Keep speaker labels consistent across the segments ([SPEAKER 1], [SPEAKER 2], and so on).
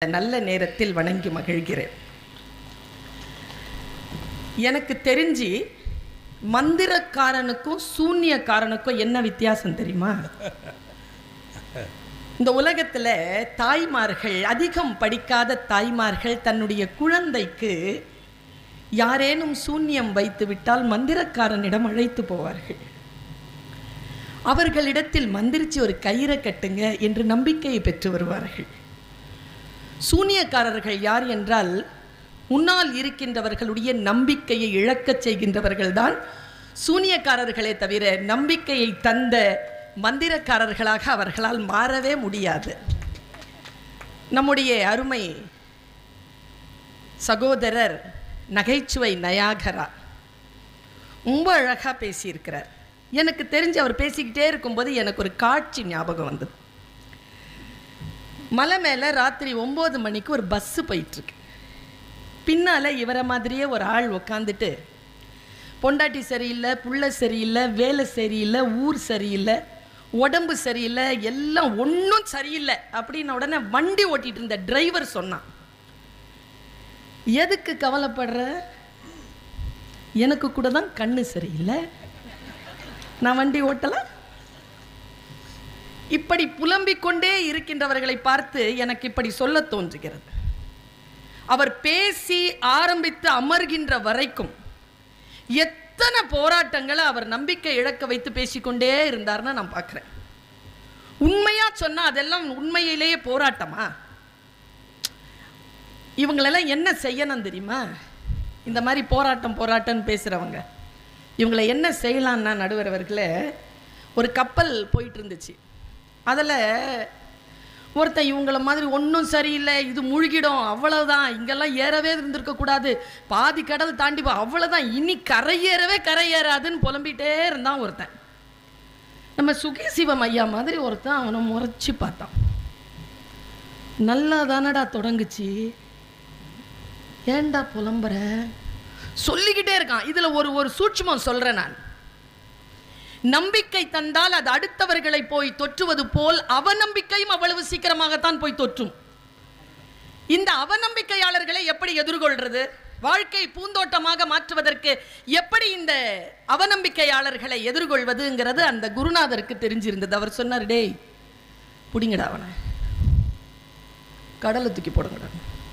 [SPEAKER 1] நல்ல நேரத்தில் வணங்கி மகிழ்கிறேன் எனக்கு தெரிஞ்சு மந்திரக்காரனுக்கும் சூன்யக்காரனுக்கும் என்ன வித்தியாசம் தெரியுமா இந்த உலகத்தில் தாய்மார்கள் அதிகம் படிக்காத தாய்மார்கள் தன்னுடைய குழந்தைக்கு யாரேனும் சூன்யம் வைத்து விட்டால் மந்திரக்காரனிடம் அழைத்து போவார்கள் அவர்களிடத்தில் மந்திரிச்சு ஒரு கயிறை கட்டுங்க என்று நம்பிக்கையை பெற்று வருவார்கள் சூனியக்காரர்கள் யார் என்றால் முன்னால் இருக்கின்றவர்களுடைய நம்பிக்கையை இழக்கச் செய்கின்றவர்கள்தான் சூனியக்காரர்களே தவிர நம்பிக்கையை தந்த மந்திரக்காரர்களாக அவர்களால் மாறவே முடியாது நம்முடைய அருமை சகோதரர் நகைச்சுவை நயாகரா ரொம்ப அழகாக பேசியிருக்கிறார் எனக்கு தெரிஞ்சு அவர் பேசிக்கிட்டே இருக்கும்போது எனக்கு ஒரு காட்சி ஞாபகம் வந்தது மலை மேலே ராத்திரி ஒம்பது மணிக்கு ஒரு பஸ்ஸு போயிட்டுருக்கு பின்னால் இவரை மாதிரியே ஒரு ஆள் உக்காந்துட்டு பொண்டாட்டி சரியில்லை புள்ள சரியில்லை வேலை சரியில்லை ஊர் சரியில்லை உடம்பு சரியில்லை எல்லாம் ஒன்றும் சரியில்லை அப்படின்ன உடனே வண்டி ஓட்டிகிட்டு இருந்த டிரைவர் சொன்னான் எதுக்கு கவலைப்படுற எனக்கு கூட தான் கண்ணு சரியில்லை நான் வண்டி ஓட்டலை இப்படி புலம்பிக் கொண்டே இருக்கின்றவர்களை பார்த்து எனக்கு இப்படி சொல்ல தோன்றுகிறது அவர் பேசி ஆரம்பித்து அமர்கின்ற வரைக்கும் எத்தனை போராட்டங்களை அவர் நம்பிக்கை இழக்க வைத்து பேசிக்கொண்டே இருந்தார்னு நான் பார்க்குறேன் உண்மையா சொன்னா அதெல்லாம் உண்மையிலேயே போராட்டமா இவங்களெல்லாம் என்ன செய்யணும் தெரியுமா இந்த மாதிரி போராட்டம் போராட்டம்னு பேசுகிறவங்க இவங்களை என்ன செய்யலான்னா நடுவர் அவர்களே ஒரு கப்பல் போயிட்டு இருந்துச்சு அதில் ஒருத்தன் இவங்கள மாதிரி ஒன்றும் சரியில்லை இது முழுகிடும் அவ்வளவுதான் இங்கெல்லாம் ஏறவே இருந்திருக்கக்கூடாது பாதி கடல் தாண்டி போ அவ்வளோதான் இனி கரையேறவே கரையேறாதுன்னு புலம்பிட்டே இருந்தான் ஒருத்தன் நம்ம சுகேசிவம் ஐயா மாதிரி ஒருத்தன் அவனை முறைச்சி பார்த்தான் நல்லா தானடா தொடங்குச்சு ஏன்டா புலம்புற சொல்லிக்கிட்டே இருக்கான் இதில் ஒரு ஒரு சூட்சுமம் சொல்கிறேன் நான் நம்பிக்கை தந்தால் அது அடுத்தவர்களை போய் தொற்றுவது போல் அவநம்பிக்கையும் அவ்வளவு சீக்கிரமாகத்தான் போய் தொற்றும் இந்த அவநம்பிக்கையாளர்களை எப்படி எதிர்கொள்றது வாழ்க்கை பூந்தோட்டமாக மாற்றுவதற்கு எப்படி இந்த அவநம்பிக்கையாளர்களை எதிர்கொள்வதுங்கிறது அந்த குருநாதருக்கு தெரிஞ்சிருந்தது அவர் சொன்னார் டேய் பிடிங்கடா அவனை கடலை தூக்கி போடுங்கடா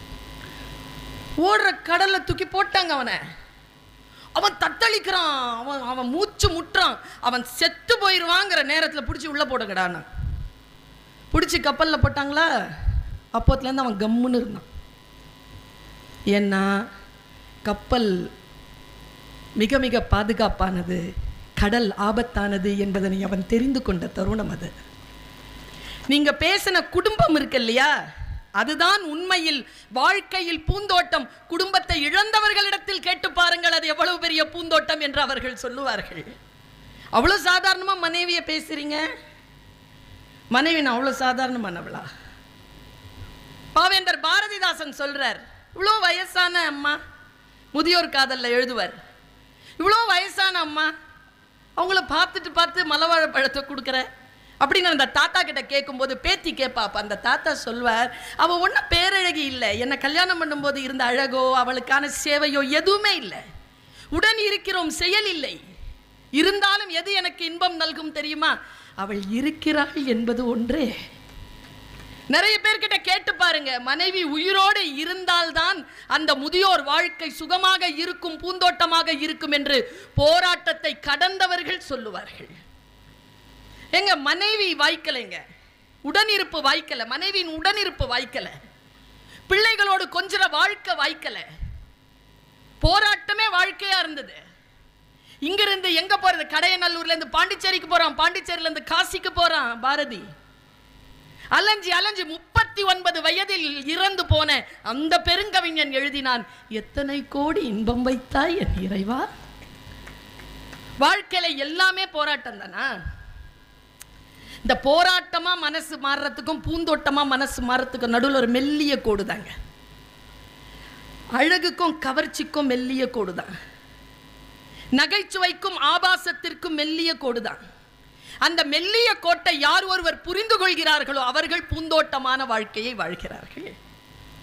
[SPEAKER 1] ஓடுற கடல்ல தூக்கி போட்டாங்க அவனை அவன் தத்தளிக்கிறான் அவன் அவன் மூச்சு முட்டுறான் அவன் செத்து போயிடுவாங்கிற நேரத்தில் பிடிச்சி உள்ளே போடுங்கடான்னு பிடிச்சி கப்பலில் போட்டாங்களா அப்போத்துலேருந்து அவன் கம்முன்னு இருந்தான் ஏன்னா கப்பல் மிக மிக பாதுகாப்பானது கடல் ஆபத்தானது என்பதனை அவன் தெரிந்து கொண்ட தருணம் அது நீங்க பேசின குடும்பம் இருக்கு இல்லையா அதுதான் உண்மையில் வாழ்க்கையில் பூந்தோட்டம் குடும்பத்தை இழந்தவர்களிடத்தில் கேட்டு பாருங்கள் அது எவ்வளவு பெரிய பூந்தோட்டம் என்று அவர்கள் சொல்லுவார்கள் அவ்வளோ சாதாரணமாக மனைவியை பேசுறீங்க மனைவி நான் அவ்வளோ சாதாரணமானவளா பாவேந்தர் பாரதிதாசன் சொல்றார் இவ்வளோ வயசான அம்மா முதியோர் காதல்ல எழுதுவார் இவ்வளோ வயசான அம்மா அவங்கள பார்த்துட்டு பார்த்து மலவாழை பழத்தை கொடுக்குற அப்படின்னு அந்த தாத்தா கிட்ட கேட்கும்போது பேத்தி கேட்பா அப்ப அந்த தாத்தா சொல்வார் அவ ஒன்றும் பேரழகி இல்லை என்னை கல்யாணம் பண்ணும்போது இருந்த அழகோ அவளுக்கான சேவையோ எதுவுமே இல்லை உடன் இருக்கிறோம் செயல் இல்லை இருந்தாலும் எது எனக்கு இன்பம் நல்கும் தெரியுமா அவள் இருக்கிறாள் என்பது ஒன்றே நிறைய பேர்கிட்ட கேட்டு பாருங்க மனைவி உயிரோடு இருந்தால்தான் அந்த முதியோர் வாழ்க்கை சுகமாக இருக்கும் பூந்தோட்டமாக இருக்கும் என்று போராட்டத்தை கடந்தவர்கள் சொல்லுவார்கள் எங்க மனைவி வாய்க்கலைங்க உடனிருப்பு வாய்க்கல மனைவியின் உடனிருப்பு வாய்க்கல பிள்ளைகளோடு கொஞ்சிற வாழ்க்கை வாய்க்கல போராட்டமே வாழ்க்கையா இருந்தது இங்கிருந்து எங்க போறது கடையநல்லூர்ல இருந்து பாண்டிச்சேரிக்கு போறான் பாண்டிச்சேரியில இருந்து காசிக்கு போறான் பாரதி அலைஞ்சி அலைஞ்சி முப்பத்தி ஒன்பது வயதில் இறந்து போன அந்த பெருங்கவிஞன் எழுதினான் எத்தனை கோடி இன்பம் வைத்தாய் என் இறைவா வாழ்க்கையில எல்லாமே போராட்டம் தானா இந்த போராட்டமா மனசு மாறுறதுக்கும் பூந்தோட்டமா மனசு மாறுறதுக்கும் நடுவில் ஒரு மெல்லிய கோடு தாங்க அழகுக்கும் கவர்ச்சிக்கும் மெல்லிய கோடு தான் நகைச்சுவைக்கும் ஆபாசத்திற்கும் மெல்லிய கோடு தான் அந்த மெல்லிய கோட்டை யார் ஒருவர் புரிந்து கொள்கிறார்களோ அவர்கள் பூந்தோட்டமான வாழ்க்கையை வாழ்கிறார்கள்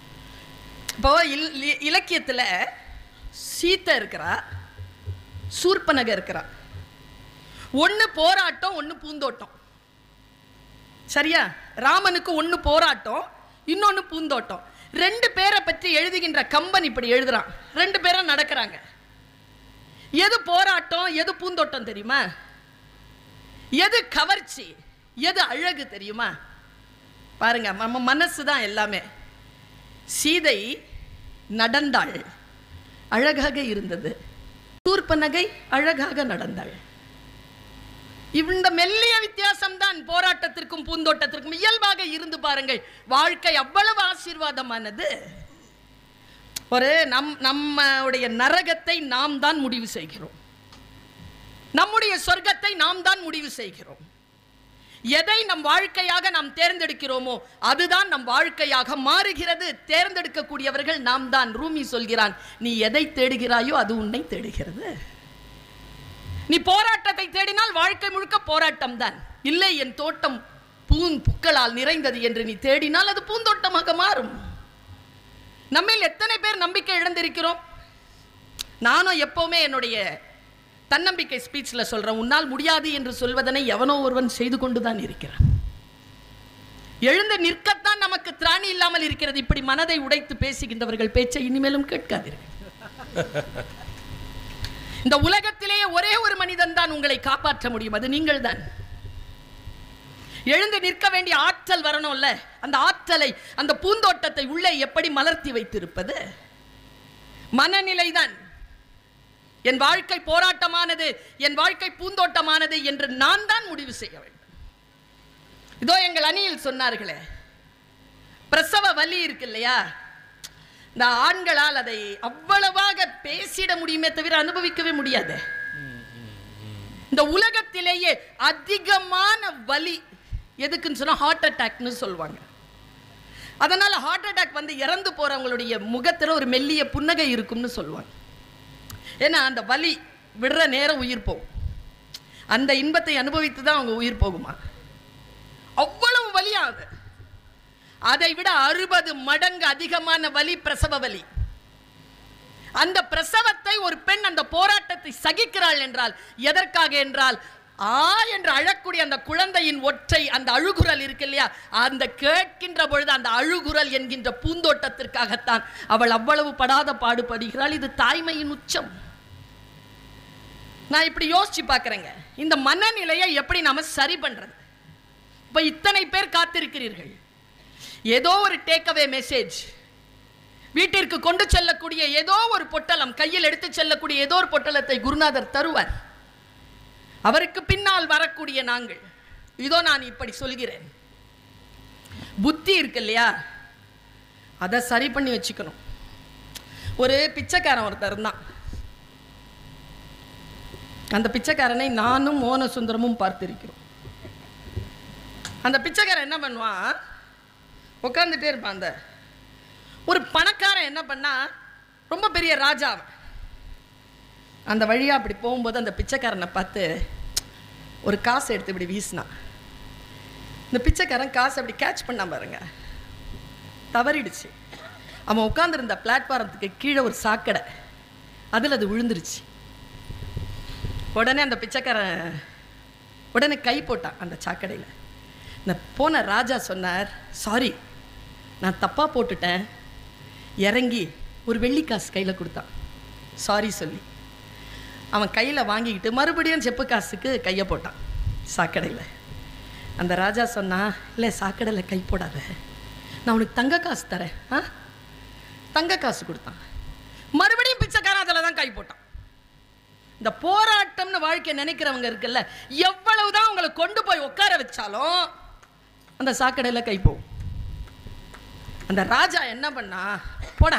[SPEAKER 1] இப்போ இல் இ- இலக்கியத்துல சீத்தை இருக்கிறா சூர்பனக இருக்கிறா ஒன்று போராட்டம் ஒன்று பூந்தோட்டம் சரியா ராமனுக்கு ஒன்று போராட்டம் இன்னொன்று பூந்தோட்டம் ரெண்டு பேரை பற்றி எழுதுகின்ற கம்பன் இப்படி எழுதுறான் ரெண்டு பேரும் நடக்கிறாங்க எது போராட்டம் எது பூந்தோட்டம் தெரியுமா எது கவர்ச்சி எது அழகு தெரியுமா பாருங்க நம்ம மனசு தான் எல்லாமே சீதை நடந்தாள் அழகாக இருந்தது சூர்பனகை அழகாக நடந்தாள் இந்த மெல்லிய வித்தியாசம் தான் போராட்டத்திற்கும் பூந்தோட்டத்திற்கும் இயல்பாக இருந்து பாருங்கள் வாழ்க்கை அவ்வளவு ஆசீர்வாதமானது ஒரு நம் நம்முடைய நரகத்தை நாம் தான் முடிவு செய்கிறோம் நம்முடைய சொர்க்கத்தை நாம் தான் முடிவு செய்கிறோம் எதை நம் வாழ்க்கையாக நாம் தேர்ந்தெடுக்கிறோமோ அதுதான் நம் வாழ்க்கையாக மாறுகிறது தேர்ந்தெடுக்கக்கூடியவர்கள் நாம் தான் ரூமி சொல்கிறான் நீ எதை தேடுகிறாயோ அது உன்னை தேடுகிறது நீ போராட்டத்தை தேடினால் வாழ்க்கை முழுக்க போராட்டம் தான் இல்லை என் தோட்டம் பூன் புக்களால் நிறைந்தது என்று நீ தேடினால் அது பூந்தோட்டமாக மாறும் நம்மில் எத்தனை பேர் நம்பிக்கை இழந்திருக்கிறோம் நானும் எப்பவுமே என்னுடைய தன்னம்பிக்கை ஸ்பீச்சில் சொல்றேன் உன்னால் முடியாது என்று சொல்வதனை எவனோ ஒருவன் செய்து கொண்டுதான் இருக்கிறான் எழுந்து நிற்கத்தான் நமக்கு திராணி இல்லாமல் இருக்கிறது இப்படி மனதை உடைத்து பேசுகின்றவர்கள் பேச்சை இனிமேலும் கேட்காதீர்கள் இந்த உலகத்திலேயே ஒரே ஒரு மனிதன் தான் உங்களை காப்பாற்ற முடியும் அது நீங்கள் தான் எழுந்து நிற்க வேண்டிய ஆற்றல் வரணும்ல அந்த ஆற்றலை அந்த பூந்தோட்டத்தை உள்ளே எப்படி மலர்த்தி வைத்திருப்பது மனநிலைதான் என் வாழ்க்கை போராட்டமானது என் வாழ்க்கை பூந்தோட்டமானது என்று நான் தான் முடிவு செய்ய வேண்டும் இதோ எங்கள் அணியில் சொன்னார்களே பிரசவ வலி இருக்கு இல்லையா இந்த ஆண்களால் அதை அவ்வளவாக பேசிட முடியுமே தவிர அனுபவிக்கவே முடியாது இந்த உலகத்திலேயே அதிகமான வலி எதுக்குன்னு சொன்னா ஹார்ட் அட்டாக்னு சொல்லுவாங்க அதனால ஹார்ட் அட்டாக் வந்து இறந்து போறவங்களுடைய முகத்துல ஒரு மெல்லிய புன்னகை இருக்கும்னு சொல்லுவாங்க ஏன்னா அந்த வலி விடுற நேரம் உயிர் போகும் அந்த இன்பத்தை அனுபவித்து தான் அவங்க உயிர் போகுமா அவ்வளவு வலியா அது அதை விட அறுபது மடங்கு அதிகமான வலி பிரசவ வலி அந்த பிரசவத்தை ஒரு பெண் அந்த போராட்டத்தை சகிக்கிறாள் என்றால் எதற்காக என்றால் ஆ என்று அழக்கூடிய அந்த குழந்தையின் ஒற்றை அந்த அழுகுரல் இருக்கு இல்லையா அந்த கேட்கின்ற பொழுது அந்த அழுகுரல் என்கின்ற பூந்தோட்டத்திற்காகத்தான் அவள் அவ்வளவு படாத பாடுபடுகிறாள் இது தாய்மையின் உச்சம் நான் இப்படி யோசிச்சு பார்க்குறேங்க இந்த மனநிலையை எப்படி நாம சரி பண்றது இப்போ இத்தனை பேர் காத்திருக்கிறீர்கள் ஏதோ ஒரு டேக்அவே மெசேஜ் வீட்டிற்கு கொண்டு செல்லக்கூடிய ஏதோ ஒரு பொட்டலம் கையில் எடுத்து செல்லக்கூடிய ஏதோ ஒரு பொட்டலத்தை குருநாதர் தருவார் அவருக்கு பின்னால் வரக்கூடிய நாங்கள் இதோ நான் இப்படி சொல்கிறேன் புத்தி இருக்கு இல்லையா அதை சரி பண்ணி வச்சுக்கணும் ஒரு பிச்சைக்காரன் ஒருத்தர் இருந்தான் அந்த பிச்சைக்காரனை நானும் மோன சுந்தரமும் பார்த்திருக்கிறோம் அந்த பிச்சைக்காரன் என்ன பண்ணுவான் உட்காந்துட்டே இருப்பான் அந்த ஒரு பணக்காரன் என்ன பண்ணா ரொம்ப பெரிய ராஜா அவன். அந்த வழியா அப்படி போகும்போது அந்த பிச்சைக்காரனை பார்த்து ஒரு காசு எடுத்து இப்படி வீசினான் இந்த பிச்சைக்காரன் காசு அப்படி கேட்ச் பண்ண பாருங்க தவறிடுச்சு அவன் உட்காந்துருந்த பிளாட்ஃபாரத்துக்கு கீழே ஒரு சாக்கடை அதில் அது விழுந்துருச்சு உடனே அந்த பிச்சைக்காரன் உடனே கை போட்டான் அந்த சாக்கடையில் இந்த போன ராஜா சொன்னார் சாரி நான் தப்பாக போட்டுட்டேன் இறங்கி ஒரு வெள்ளிக்காசு கையில் கொடுத்தான் சாரி சொல்லி அவன் கையில் வாங்கிக்கிட்டு மறுபடியும் செப்பு காசுக்கு கையை போட்டான் சாக்கடையில் அந்த ராஜா சொன்னா இல்லை சாக்கடையில் கை போடாத நான் உனக்கு தங்க காசு தரேன் ஆ தங்க காசு கொடுத்தான் மறுபடியும் பிச்சைக்காரன் அதில் தான் கை போட்டான் இந்த போராட்டம்னு வாழ்க்கை நினைக்கிறவங்க இருக்குல்ல எவ்வளவுதான் உங்களை கொண்டு போய் உட்கார வச்சாலும் அந்த சாக்கடையில் கை போகும் அந்த ராஜா என்ன பண்ணா போடா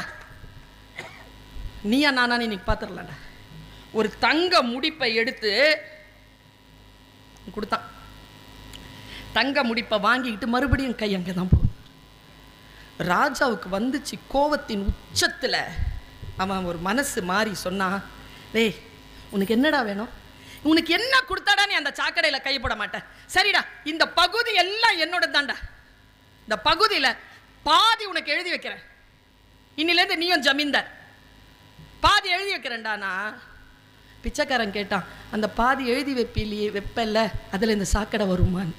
[SPEAKER 1] நீயா நானா இன்னைக்கு பார்த்துடலாடா ஒரு தங்க முடிப்பை எடுத்து கொடுத்தான் தங்க முடிப்பை வாங்கிக்கிட்டு மறுபடியும் கை அங்கே தான் போகும் ராஜாவுக்கு வந்துச்சு கோவத்தின் உச்சத்தில் அவன் ஒரு மனசு மாறி சொன்னான் டேய் உனக்கு என்னடா வேணும் உனக்கு என்ன கொடுத்தாடா நீ அந்த சாக்கடையில் கை போட மாட்டேன் சரிடா இந்த பகுதி எல்லாம் என்னோட தான்டா இந்த பகுதியில் பாதி உனக்கு எழுதி வைக்கிறேன் இன்னிலேருந்து நீயும் ஜமீன்தார் பாதி எழுதி வைக்கிறேன்டானா பிச்சைக்காரன் கேட்டான் அந்த பாதி எழுதி வைப்பிலேயே வைப்பல்ல அதில் இந்த சாக்கடை வருமான்னு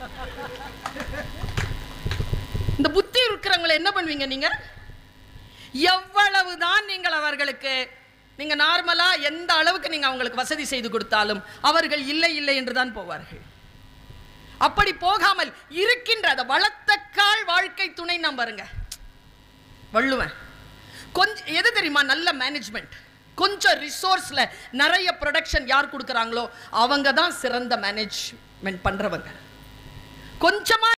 [SPEAKER 1] இந்த புத்தி இருக்கிறவங்களை என்ன பண்ணுவீங்க நீங்க எவ்வளவுதான் நீங்கள் அவர்களுக்கு நீங்க நார்மலா எந்த அளவுக்கு நீங்க அவங்களுக்கு வசதி செய்து கொடுத்தாலும் அவர்கள் இல்லை இல்லை என்று தான் போவார்கள் அப்படி போகாமல் இருக்கின்ற அந்த வளர்த்தக்கால் வாழ்க்கை துணை நான் பாருங்க வள்ளுவன் கொஞ்சம் எது தெரியுமா நல்ல மேனேஜ்மெண்ட் கொஞ்சம் ரிசோர்ஸ்ல நிறைய ப்ரொடக்ஷன் யார் கொடுக்குறாங்களோ அவங்க தான் சிறந்த மேனேஜ்மெண்ட் பண்றவங்க கொஞ்சமா